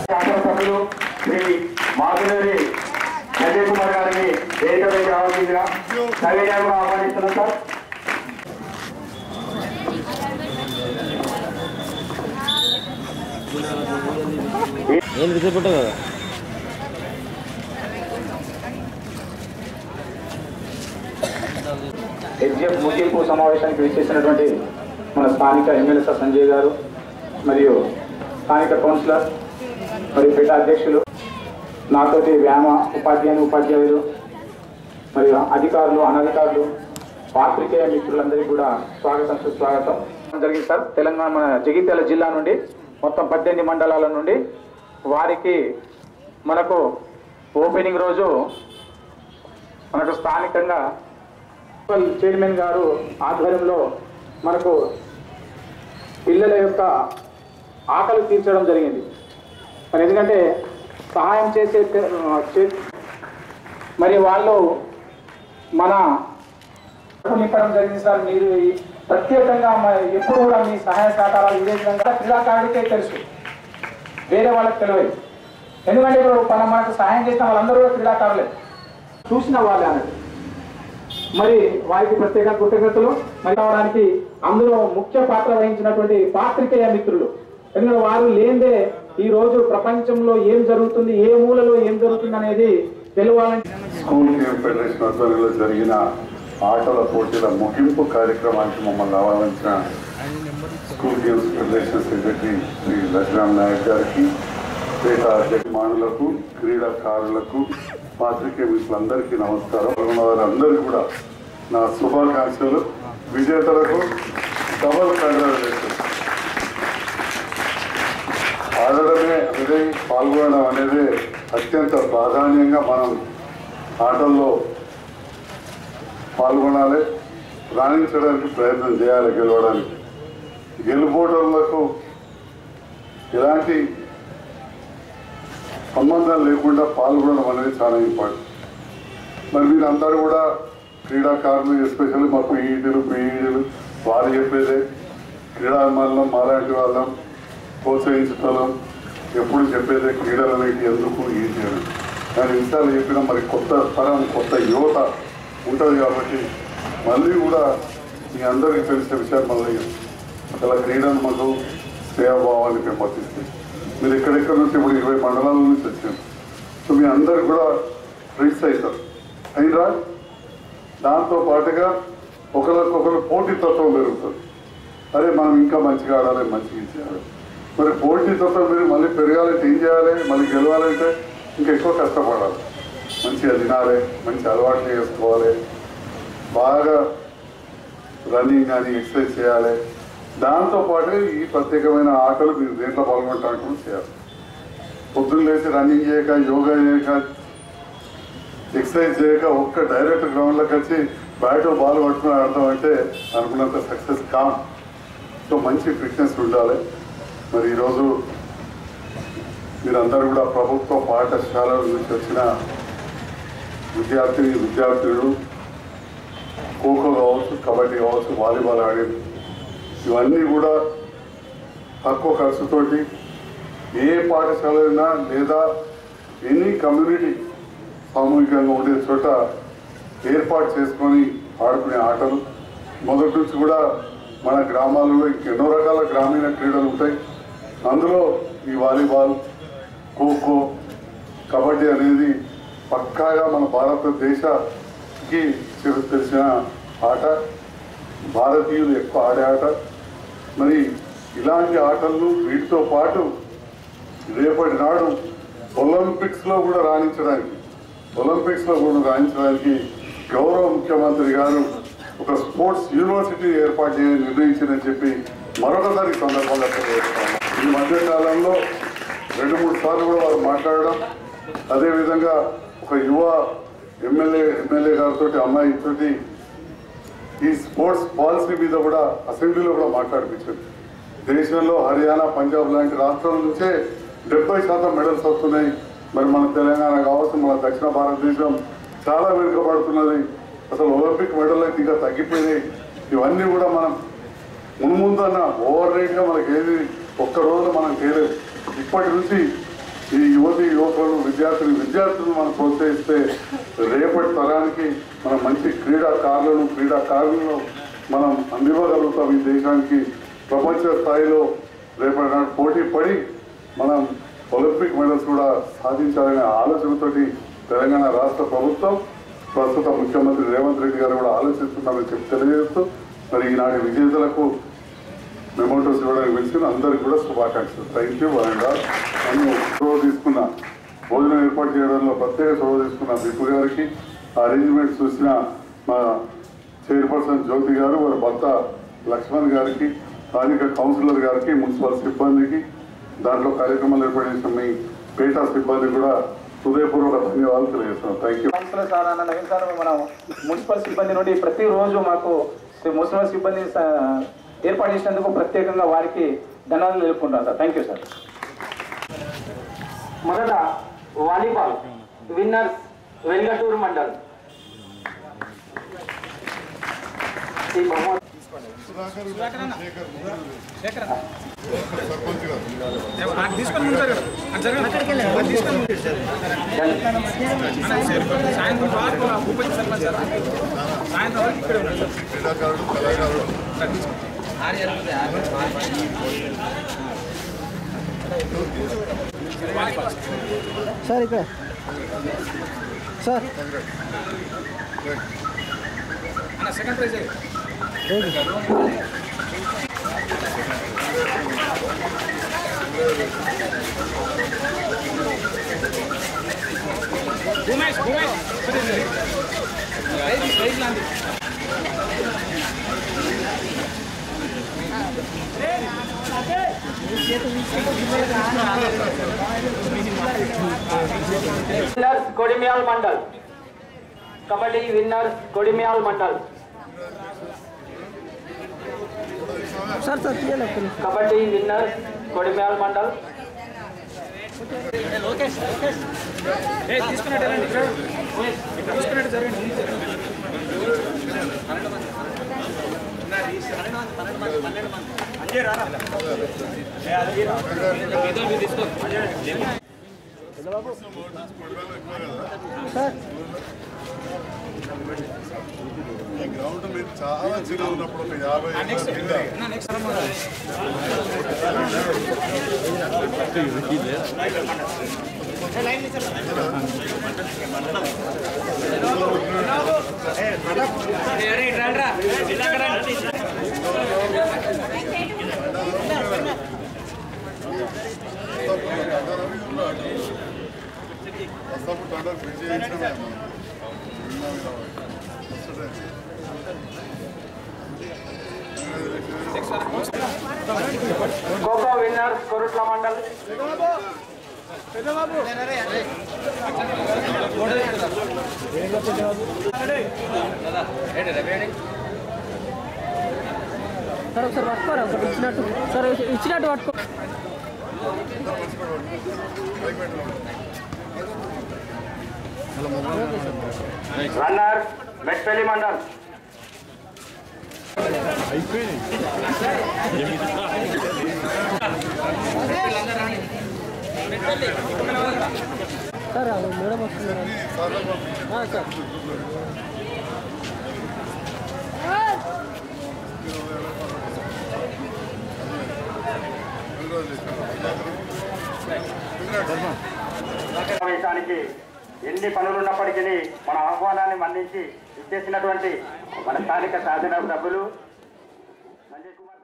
శాసనసభ్యులు శ్రీ మాధురి అజయ్ కుమార్ గారిని వేదికపై రావాల్సిందిగా సవినయంగా ఆహ్వానిస్తున్నాం సార్ ఏం విసిరిపెట్టావు కదా హెచ్ఎఫ్ ముగింపు సమావేశానికి విచ్చేసినటువంటి మన స్థానిక ఎమ్మెల్యే సార్ సంజయ్ గారు మరియు స్థానిక కౌన్సిలర్ మరియు పేట అధ్యక్షులు నాతోటి వ్యాయామ ఉపాధ్యాయుని ఉపాధ్యాయులు మరియు అధికారులు అనధికారులు పాత్రికేయ మిత్రులందరికీ కూడా స్వాగతం సుస్వాగతం జరిగింది సార్ తెలంగాణ మన జగిత్యాల జిల్లా నుండి మొత్తం పద్దెనిమిది మండలాల నుండి వారికి మనకు ఓపెనింగ్ రోజు మనకు స్థానికంగా మున్సిపల్ చైర్మన్ గారు ఆధ్వర్యంలో మనకు పిల్లల యొక్క ఆకలి తీర్చడం జరిగింది మరి ఎందుకంటే సహాయం చేసే చే- మరి వాళ్ళు మన నింపడం జరిగింది సార్ మీరు ఈ ప్రత్యేకంగా మ- ఎప్పుడు కూడా మీ సహాయ సహకారాలు ఇదే విధంగా క్రీడాకారుడికే తెలుసు వేరే వాళ్ళకి తెలియదు ఎందుకంటే ఇప్పుడు మనం మనకు సహాయం చేసిన వాళ్ళందరూ కూడా క్రీడాకారులే చూసిన వాళ్ళే అన్నట్టు మరి వారికి ప్రత్యేక కృతజ్ఞతలు మరి అవడానికి అందులో ముఖ్య పాత్ర వహించినటువంటి పాత్రికేయ మిత్రులు ఎందుకంటే వారు లేదే ఈ రోజు ప్రపంచంలో ఏం జరుగుతుంది ఏ మూలలో ఏం జరుగుతుంది అనేది తెలియాలంటే స్కూల్ గేమ్ ఫెడరేషన్ ఆధ్వర్యంలో జరిగిన ఆటల పోటీల ముగింపు కార్యక్రమానికి మమ్మల్ని రావాలంచిన school games federation secretary Shri Laxman Naik గారికి పేట అధ్యక్షమానులకు క్రీడాకారులకు పాత్రికేయ మిత్రులందరికీ నమస్కారం ఉన్న వారందరికీ కూడా నా శుభాకాంక్షలు విజేతలకు డబల్ కంగ్రాచులేషన్ ఆడడమే అనేది పాల్గొనడం అనేది అత్యంత ప్రాధాన్యంగా మనం ఆటల్లో పాల్గొనాలి రాణించడానికి ప్రయత్నం చేయాలి గెలవడానికి గెలుపోటర్లకు ఎలాంటి సంబంధం లేకుండా పాల్గొనడం అనేది చాలా ఇంపార్టెంట్ మరి మీరు అందరూ కూడా క్రీడాకారులు ఎస్పెషల్లీ మా పీఈడీలు పీఈడీలు వారు చెప్పేదే క్రీడాభిమానులం మాలాంటి వాళ్ళం ప్రోత్సహించటం ఎప్పుడు చెప్పేదే క్రీడలు అనేవి ఎందుకు ఏంటి అని నేను ఇన్సార్లు చెప్పిన మరి కొత్త తరం కొత్త యువత ఉంటుంది కాబట్టి మళ్ళీ కూడా మీ అందరికీ తెలిసే విషయాలు మళ్ళీ అసలు క్రీడలు మాకు సేవాభావాన్ని పెంపొందిస్తాయి మీరు ఎక్కడెక్కడ నుంచి ఇప్పుడు ఇరవై మండలాల నుంచి వచ్చారు సో మీ అందరు కూడా రీచ్ అవుతారు అయినరా దాంతో పాటుగా ఒకరికొకరు పోటీతత్వం పెరుగుతుంది అరే మనం ఇంకా మంచిగా ఆడాలి మంచిగా చేయాలి మరి పోటీతత్వం మీరు మళ్ళీ పెరగాలంటే ఏం చేయాలి మళ్ళీ గెలవాలంటే ఇంకా ఎక్కువ కష్టపడాలి మంచిగా తినాలి మంచి అలవాట్లు చేసుకోవాలి బాగా రన్నింగ్ కానీ ఎక్సర్సైజ్ చేయాలి దాంతో పాటు ఈ ప్రత్యేకమైన ఆటలు మీరు దేంట్లో పాల్గొంటానికి కూడా చేయాలి పొద్దున్న లేచి రన్నింగ్ చేయక యోగా చేయక ఎక్సర్సైజ్ చేయక ఒక్క డైరెక్ట్ గ్రౌండ్లోకి వచ్చి బ్యాట్ బాల్ పట్టుకుని ఆడతాం అంటే అనుకున్నంత సక్సెస్ కాం సో మంచి ఫిట్నెస్ ఉండాలి మరి ఈరోజు మీరందరూ కూడా ప్రభుత్వ పాఠశాలల నుంచి వచ్చిన విద్యార్థిని విద్యార్థులు ఖోఖో కావచ్చు కబడ్డీ కావచ్చు వాలీబాల్ ఆడేది ఇవన్నీ కూడా తక్కువ ఖర్చుతోటి ఏ పాఠశాల అయినా లేదా ఎనీ కమ్యూనిటీ సామూహికంగా ఉండే చోట ఏర్పాటు చేసుకొని ఆడుకునే ఆటలు మొదటి నుంచి కూడా మన గ్రామాలలో ఇంకెన్నో రకాల గ్రామీణ క్రీడలు ఉంటాయి అందులో ఈ వాలీబాల్ ఖోఖో కబడ్డీ అనేది పక్కాగా మన భారతదేశకి చిరు- తెలిసిన ఆట భారతీయులు ఎక్కువ ఆడే ఆట మరి ఇలాంటి ఆటలను వీటితో పాటు రేపటి నాడు ఒలింపిక్స్ లో కూడా రాణించడానికి ఒలింపిక్స్ లో కూడా రాణించడానికి గౌరవ ముఖ్యమంత్రి గారు ఒక స్పోర్ట్స్ యూనివర్సిటీ ఏర్పాటు చేయని నిర్ణయించిందని చెప్పి మరొకసారి ఈ సందర్భంగా తెలియజేస్తాను ఈ మధ్య కాలంలో రెండు మూడు సార్లు కూడా వారు మాట్లాడడం అదేవిధంగా ఒక యువ ఎమ్మెల్యే ఎమ్మెల్యే గారితో అమ్మాయితోటి ఈ స్పోర్ట్స్ పాలసీ మీద కూడా అసెంబ్లీలో కూడా మాట్లాడిపించారు దేశంలో హర్యానా పంజాబ్ లాంటి రాష్ట్రాల నుంచే డెబ్బై శాతం మెడల్స్ వస్తున్నాయి మరి మన తెలంగాణ కావచ్చు మన దక్షిణ భారతదేశం చాలా వెనుకబడుతున్నది అసలు ఒలింపిక్ మెడల్ అయితే ఇంకా తగ్గిపోయినాయి ఇవన్నీ కూడా మనం మున్ముందన్న ఓవర్ రేట్గా మనకి ఏది ఒక్క రోజులో మనం చేయలేదు ఇప్పటి నుంచి ఈ యువతి యువకులు విద్యార్థులు విద్యార్థులను మనం ప్రోత్సహిస్తే రేపటి తరానికి మనం మంచి క్రీడాకారులను క్రీడాకారులను మనం అందివ్వగలుగుతాం ఈ దేశానికి ప్రపంచ స్థాయిలో రేపటి నాడు పోటీ పడి మనం ఒలింపిక్ మెడల్స్ కూడా సాధించాలనే ఆలోచనతోటి తెలంగాణ రాష్ట్ర ప్రభుత్వం ప్రస్తుత ముఖ్యమంత్రి రేవంత్ రెడ్డి గారు కూడా ఆలోచిస్తున్నారని చెప్పి తెలియజేస్తూ మరి ఈనాటి విజేతలకు మెమోటోస్ ఇవ్వడానికి పిలిచిన అందరికి కూడా శుభాకాంక్షలు థ్యాంక్ యూ వరండా నన్ను చొరవ తీసుకున్న భోజనం ఏర్పాటు చేయడంలో ప్రత్యేక చొరవ తీసుకున్న బిప్పు గారికి ఆ అరేంజ్మెంట్ చూసిన మా చైర్పర్సన్ జ్యోతి గారు వారి భర్త లక్ష్మణ్ గారికి స్థానిక కౌన్సిలర్ గారికి మున్సిపల్ సిబ్బందికి దాంట్లో కార్యక్రమాలు ఏర్పాటు చేసిన మీ పేటా సిబ్బంది కూడా హృదయపూర్వక ధన్యవాదాలు తెలియజేస్తున్నాను థ్యాంక్ యూ సంస్థల సాధారణ నవీన్ సార్ మనం మున్సిపల్ సిబ్బంది నుండి ప్రతిరోజు మాకు మున్సిపల్ సిబ్బంది స- ఏర్పాటు చేసినందుకు ప్రత్యేకంగా వారికి ధన్యవాదాలు తెలుపుకుంటాను సార్ థ్యాంక్ యూ సార్ మొదట వాలీబాల్ విన్నర్స్ వెల్గటూరు మండల్ ఈ బహుమతి క్రీడాకారుడు కళాకారుడు సార్ ఇక్కడ sir winners Kodimial mandal kabaddi winners Kodimial mandal sir sir తీయాలి కబడ్డీ విన్నర్స్ కొడిమియాల్ మండల్ గ్రౌండ్ మీరు చాలా చిన్న ఉన్నప్పుడు ఒక యాభై ఏళ్ళ కింద వస్తాప్పుడు తండ్రి బ్రిడ్జ్ చేయించడమే ఖోఖో విన్నర్స్ కొరుట్ల మండల్ సార్ ఒకసారి పట్టుకోరా ఒకసారి ఇచ్చినట్టు సార్ ఇచ్చినట్టు పట్టుకో రన్నర్ మెట్పల్లి మండల్ సార్ అది మేడం వస్తున్నారు ఆ, సార్ సమావేశానికి ఎన్ని పనులున్నప్పటికీ మన ఆహ్వానాన్ని మన్నించి ఇచ్చేసినటువంటి మన స్థానిక శాసన సభ్యులు సంజయ్ కుమార్